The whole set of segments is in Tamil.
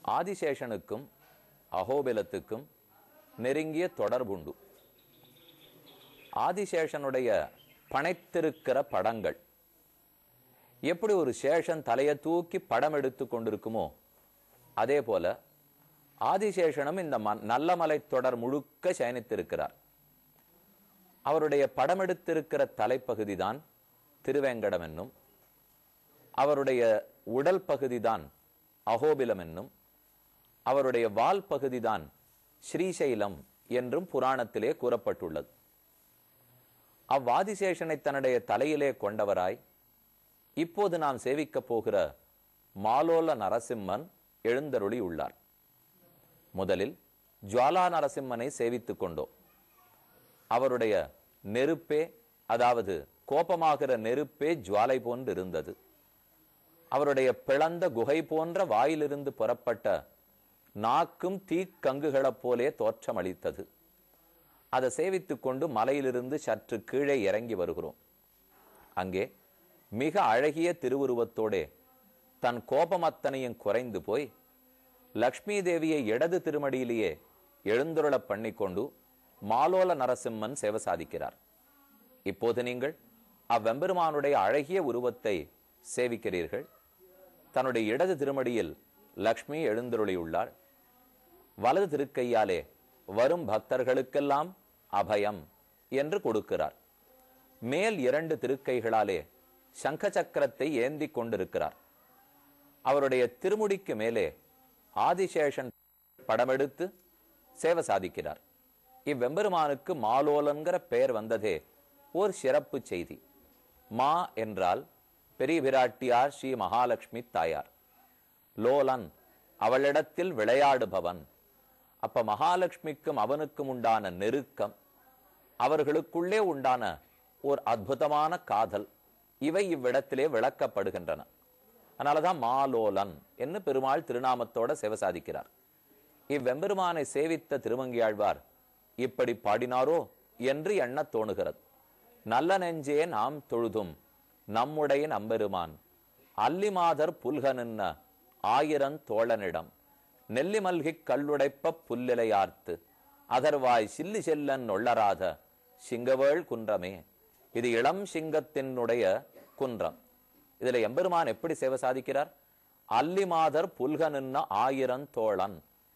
ஆதிசேஷனுக்கும் அகோபிலத்துக்கும் நெருங்கிய தொடர்புண்டு ஆதிசேஷனுடைய பனைத்திருக்கிற படங்கள் எப்படி ஒரு சேஷன் தலையை தூக்கி படம் எடுத்து கொண்டிருக்குமோ அதே போல ஆதிசேஷனும் இந்த ம- நல்ல மலை தொடர் முழுக்க சயனித்திருக்கிறார் அவருடைய படம் எடுத்திருக்கிற தலைப்பகுதி தான் திருவேங்கடம் என்னும் அவருடைய உடல் பகுதிதான் அகோபிலம் என்னும் அவருடைய வால் பகுதிதான் ஸ்ரீசைலம் என்றும் புராணத்திலே கூறப்பட்டுள்ளது அவ்வாதிசேஷனை தன்னுடைய தலையிலே கொண்டவராய் இப்போது நாம் சேவிக்கப் போகிற மாலோல நரசிம்மன் எழுந்தருளி உள்ளார் முதலில் ஜுவாலா நரசிம்மனை சேவித்துக் கொண்டோம் அவருடைய நெருப்பே அதாவது கோபமாகிற நெருப்பே ஜுவாலை போன்று இருந்தது அவருடைய பிளந்த குகை போன்ற வாயிலிருந்து புறப்பட்ட நாக்கும் தீக்கங்குகளைப் போலே தோற்றமளித்தது அதை சேவித்துக் கொண்டு மலையிலிருந்து சற்று கீழே இறங்கி வருகிறோம் அங்கே மிக அழகிய திருவுருவத்தோடே தன் கோபம் அத்தனையும் குறைந்து போய் லக்ஷ்மி தேவியை இடது திருமடியிலேயே எழுந்துருளப் பண்ணிக்கொண்டு மாலோல நரசிம்மன் சேவை சாதிக்கிறார் இப்போது நீங்கள் அவ்வெம்பெருமானுடைய அழகிய உருவத்தை சேவிக்கிறீர்கள் தன்னுடைய இடது திருமடியில் லக்ஷ்மி எழுந்தருளியுள்ளாள் வலது திருக்கையாலே வரும் பக்தர்களுக்கெல்லாம் அபயம் என்று கொடுக்கிறார் மேல் இரண்டு திருக்கைகளாலே சங்க சக்கரத்தை ஏந்தி கொண்டிருக்கிறார் அவருடைய திருமுடிக்கு மேலே ஆதிசேஷன் படமெடுத்து சேவை சாதிக்கிறார் இவ்வெம்பெருமானுக்கு மாலோலன்கிற பெயர் வந்ததே ஓர் சிறப்பு செய்தி மா என்றால் பெரிய பிராட்டியார் ஸ்ரீ மகாலட்சுமி தாயார் லோலன் அவளிடத்தில் விளையாடுபவன் அப்ப மகாலட்சுமிக்கும் அவனுக்கும் உண்டான நெருக்கம் அவர்களுக்குள்ளே உண்டான ஒரு அற்புதமான காதல் இவை இவ்விடத்திலே விளக்கப்படுகின்றன அதனாலதான் மாலோலன் என்று பெருமாள் திருநாமத்தோட சேவை சாதிக்கிறார் இவ்வெம்பெருமானை சேவித்த திருமங்கியாழ்வார் இப்படி பாடினாரோ என்று எண்ணத் தோணுகிறது நல்ல நெஞ்சே நாம் தொழுதும் நம்முடைய நம்பெருமான் அல்லிமாதர் புல்கனின்ன ஆயிரன் தோழனிடம் நெல்லி மல்கிக் கல்லுடைப்ப புல்லிலையார்த்து அதர்வாய் சில்லி செல்லன் நொள்ளராத சிங்கவேள் குன்றமே இது இளம் சிங்கத்தினுடைய குன்றம் இதுல எம்பெருமான் எப்படி சேவை சாதிக்கிறார் அல்லிமாதர் புல்கனின்ன ஆயிரம் தோழன்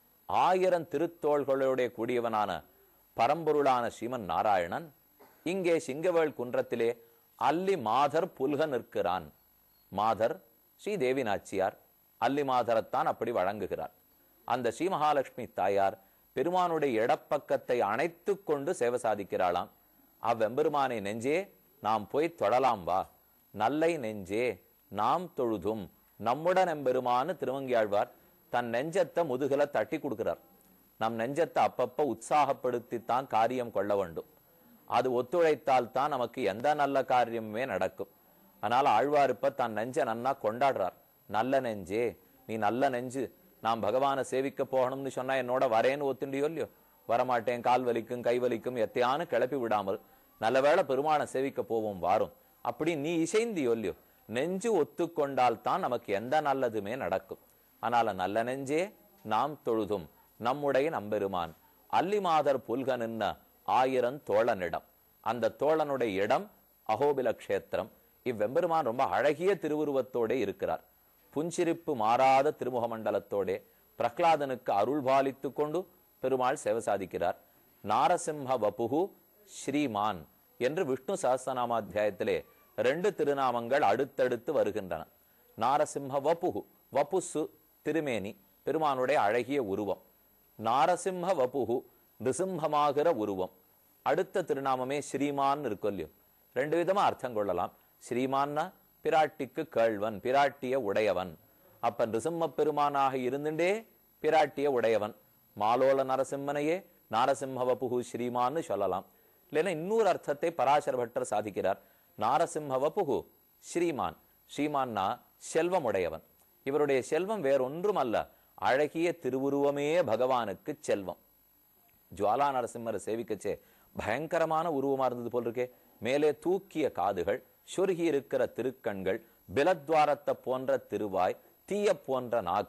ஆயிரம் திருத்தோள்களோட கூடியவனான பரம்பொருளான ஸ்ரீமன் நாராயணன் இங்கே சிங்கவேள் குன்றத்திலே அல்லி மாதர் புல்க நிற்கிறான் மாதர் ஸ்ரீ தேவி நாச்சியார் அல்லி மாதரத்தான் அப்படி வழங்குகிறார் அந்த ஸ்ரீ மகாலட்சுமி தாயார் பெருமானுடைய இடப்பக்கத்தை அணைத்துக் கொண்டு சேவை சாதிக்கிறாளாம் அவ்வெம்பெருமானை நெஞ்சே நாம் போய் தொழலாம் வா நல்லை நெஞ்சே நாம் தொழுதும் நம்முடன் எம்பெருமான்னு திருவங்கியாழ்வார் தன் நெஞ்சத்தை முதுகுல தட்டி கொடுக்கிறார் நம் நெஞ்சத்தை அப்பப்ப உற்சாகப்படுத்தித்தான் காரியம் கொள்ள வேண்டும் அது ஒத்துழைத்தால் தான் நமக்கு எந்த நல்ல காரியமுமே நடக்கும் அதனால ஆழ்வார் இப்ப தன் நெஞ்ச நன்னா கொண்டாடுறார் நல்ல நெஞ்சே நீ நல்ல நெஞ்சு நான் பகவானை சேவிக்க போகணும்னு சொன்னா என்னோட வரேன்னு ஒத்துண்டியோ இல்லையோ வரமாட்டேன் கால் வலிக்கும் கை வலிக்கும் எத்தையானு கிளப்பி விடாமல் நல்லவேளை பெருமானை சேவிக்க போவோம் வாரும் அப்படி நீ இசைந்தியோ இல்லையோ நெஞ்சு ஒத்துக்கொண்டால் தான் நமக்கு எந்த நல்லதுமே நடக்கும் ஆனால நல்ல நெஞ்சே நாம் தொழுதும் நம்முடைய நம்பெருமான் அல்லிமாதர் புல்க நின்ன ஆயிரம் தோழனிடம் அந்த தோழனுடைய இடம் அகோபில க்ஷேத்திரம் இவ்வெம்பெருமான் ரொம்ப அழகிய திருவுருவத்தோட இருக்கிறார் புஞ்சிரிப்பு மாறாத திருமுக மண்டலத்தோடே பிரகலாதனுக்கு அருள் பாலித்து கொண்டு பெருமாள் சேவை சாதிக்கிறார் நாரசிம்ஹ வபுகு ஸ்ரீமான் என்று விஷ்ணு சஹஸ்ரநாமாத்தியாயத்திலே ரெண்டு திருநாமங்கள் அடுத்தடுத்து வருகின்றன நாரசிம்ஹ வபுகு வபுசு திருமேனி பெருமானுடைய அழகிய உருவம் நாரசிம்ஹ வபுகு நிருசிம்ஹமாகிற உருவம் அடுத்த திருநாமமே ஸ்ரீமான் இருக்கும் இல்லையோ ரெண்டு விதமா அர்த்தம் கொள்ளலாம் ஸ்ரீமான்னா பிராட்டிக்கு கேழ்வன் பிராட்டிய உடையவன் அப்ப நிருசிம்ம பெருமானாக இருந்துட்டே பிராட்டிய உடையவன் மாலோல நரசிம்மனையே நாரசிம்ம வபுகு ஸ்ரீமான்னு சொல்லலாம் இல்லைன்னா இன்னொரு அர்த்தத்தை பராசர பட்டர் சாதிக்கிறார் நாரசிம்ம வபுகு ஸ்ரீமான் ஸ்ரீமான்னா செல்வம் உடையவன் இவருடைய செல்வம் வேறொன்றும் அல்ல அழகிய திருவுருவமே பகவானுக்கு செல்வம் ஜுவாலா நரசிம்மரை சேவிக்கச்சே பயங்கரமான உருவமா இருந்தது போல் இருக்கே மேலே தூக்கிய காதுகள் சொருகி இருக்கிற திருக்கண்கள் பிலத்வாரத்தை போன்ற திருவாய் தீய போன்ற நாக்கு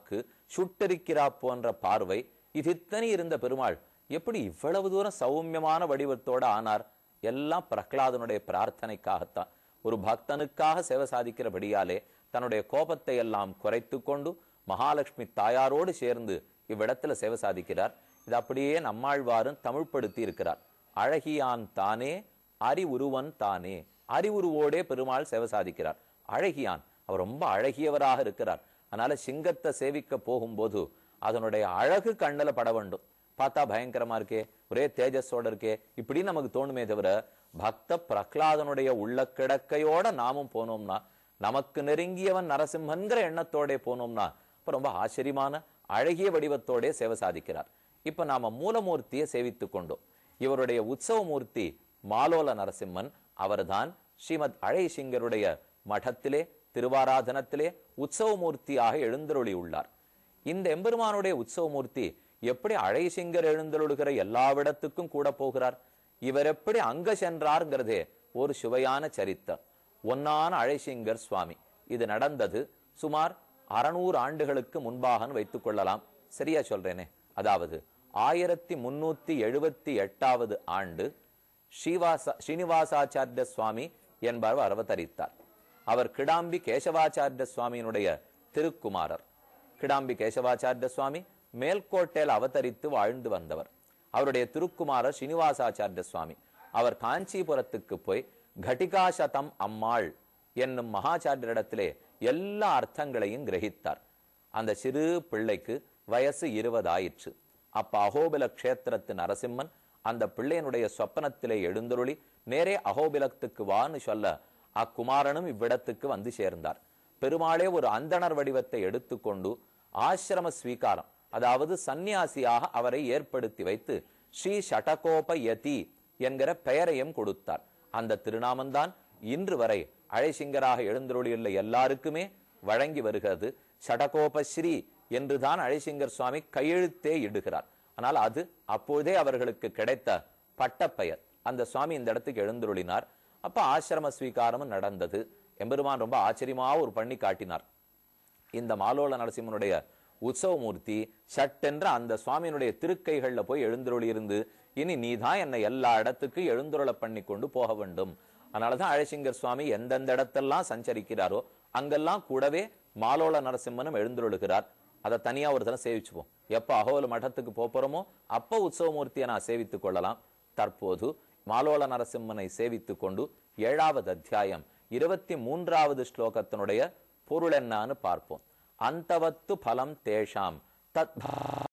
சுட்டரிக்கிறா போன்ற பார்வை இது இத்தனை இருந்த பெருமாள் எப்படி இவ்வளவு தூரம் சௌமியமான வடிவத்தோட ஆனார் எல்லாம் பிரகலாதனுடைய பிரார்த்தனைக்காகத்தான் ஒரு பக்தனுக்காக சேவை சாதிக்கிறபடியாலே தன்னுடைய கோபத்தை எல்லாம் குறைத்து கொண்டு மகாலட்சுமி தாயாரோடு சேர்ந்து இவ்விடத்துல சேவை சாதிக்கிறார் இது அப்படியே நம்மாழ்வாரும் தமிழ்படுத்தி இருக்கிறார் அழகியான் தானே அறிவுருவன் தானே அறிவுருவோடே பெருமாள் சேவை சாதிக்கிறார் அழகியான் அவர் ரொம்ப அழகியவராக இருக்கிறார் அதனால சிங்கத்தை சேவிக்க போகும்போது அதனுடைய அழகு கண்ணுல பட வேண்டும் பார்த்தா பயங்கரமா இருக்கே ஒரே தேஜஸோட இருக்கே இப்படி நமக்கு தோணுமே தவிர பக்த பிரகலாதனுடைய உள்ள கிடக்கையோட நாமும் போனோம்னா நமக்கு நெருங்கியவன் நரசிம்மன்கிற எண்ணத்தோட போனோம்னா இப்ப ரொம்ப ஆச்சரியமான அழகிய வடிவத்தோட சேவை சாதிக்கிறார் இப்ப நாம மூலமூர்த்தியை சேவித்துக் கொண்டோம் இவருடைய உற்சவ மூர்த்தி மாலோல நரசிம்மன் அவர்தான் ஸ்ரீமத் அழைசிங்கருடைய மഠத்திலே திருவாராதனத்திலே உற்சவ மூர்த்தியாக எழுந்தருளி உள்ளார் இந்த எம்பெருமானுடைய உற்சவ மூர்த்தி எப்படி அழைசிங்கர் எழுந்தருளுகிற எல்லாவிடத்துக்கும் கூட போகிறார் இவர் எப்படி அங்க சென்றார்ங்கிறதே ஒரு சுவையான சரித்தம் ஒன்னான அழைசிங்கர் சுவாமி இது நடந்தது சுமார் அறுநூறு ஆண்டுகளுக்கு முன்பாக வைத்துக் கொள்ளலாம் சரியா சொல்றேனே அதாவது ஆயிரத்தி முன்னூத்தி எழுபத்தி எட்டாவது ஆண்டு ஸ்ரீவாச ஸ்ரீனிவாசாச்சாரிய சுவாமி என்பவர் அவதரித்தார் அவர் கிடாம்பி கேசவாச்சாரிய சுவாமியினுடைய திருக்குமாரர் கிடாம்பி கேசவாச்சாரிய சுவாமி மேல்கோட்டையில் அவதரித்து வாழ்ந்து வந்தவர் அவருடைய திருக்குமாரர் ஸ்ரீனிவாசாச்சாரிய சுவாமி அவர் காஞ்சிபுரத்துக்கு போய் கட்டிகாசதம் அம்மாள் என்னும் மகாச்சாரியரிடத்திலே எல்லா அர்த்தங்களையும் கிரகித்தார் அந்த சிறு பிள்ளைக்கு வயசு இருபது ஆயிற்று அப்ப அகோபில கஷேத்திரத்து நரசிம்மன் அந்த பிள்ளையனுடைய சொப்பனத்திலே எழுந்தருளி நேரே அகோபிலத்துக்கு வான்னு சொல்ல அக்குமாரனும் இவ்விடத்துக்கு வந்து சேர்ந்தார் பெருமாளே ஒரு அந்தணர் வடிவத்தை எடுத்துக்கொண்டு ஆசிரம ஸ்வீகாரம் அதாவது சந்நியாசியாக அவரை ஏற்படுத்தி வைத்து ஸ்ரீ ஷடகோப யதி என்கிற பெயரையும் கொடுத்தார் அந்த திருநாமந்தான் இன்று வரை அழைசிங்கராக எழுந்தருளியுள்ள எல்லாருக்குமே வழங்கி வருகிறது ஷடகோபஸ்ரீ என்றுதான் அழைசிங்கர் சுவாமி கையெழுத்தே இடுகிறார் ஆனால் அது அப்போதே அவர்களுக்கு கிடைத்த பட்டப்பெயர் அந்த சுவாமி இந்த இடத்துக்கு எழுந்தருளினார் அப்ப ஆசிரம ஸ்வீகாரமும் நடந்தது எம்பெருமான் ரொம்ப ஆச்சரியமா ஒரு பண்ணி காட்டினார் இந்த மாலோல நரசிம்மனுடைய உற்சவமூர்த்தி சட்டென்ற அந்த சுவாமியினுடைய திருக்கைகள்ல போய் எழுந்தருளி இருந்து இனி நீதான் என்னை எல்லா இடத்துக்கும் எழுந்துருள பண்ணி கொண்டு போக வேண்டும் அதனாலதான் அழசிங்கர் சுவாமி எந்தெந்த இடத்தெல்லாம் சஞ்சரிக்கிறாரோ அங்கெல்லாம் கூடவே மாலோல நரசிம்மனும் எழுந்துருளுகிறார் அதை தனியா ஒரு தரம் சேவிச்சுப்போம் எப்ப அகோல மഠத்துக்கு போப் போறோமோ அப்ப உற்சவமூர்த்தியை நான் சேவித்துக் கொள்ளலாம் தற்போது மாலோல நரசிம்மனை சேவித்துக் கொண்டு ஏழாவது அத்தியாயம் இருபத்தி மூன்றாவது ஸ்லோகத்தினுடைய பொருள் என்னான்னு பார்ப்போம் அந்தவத்து பலம் தேஷாம் தத்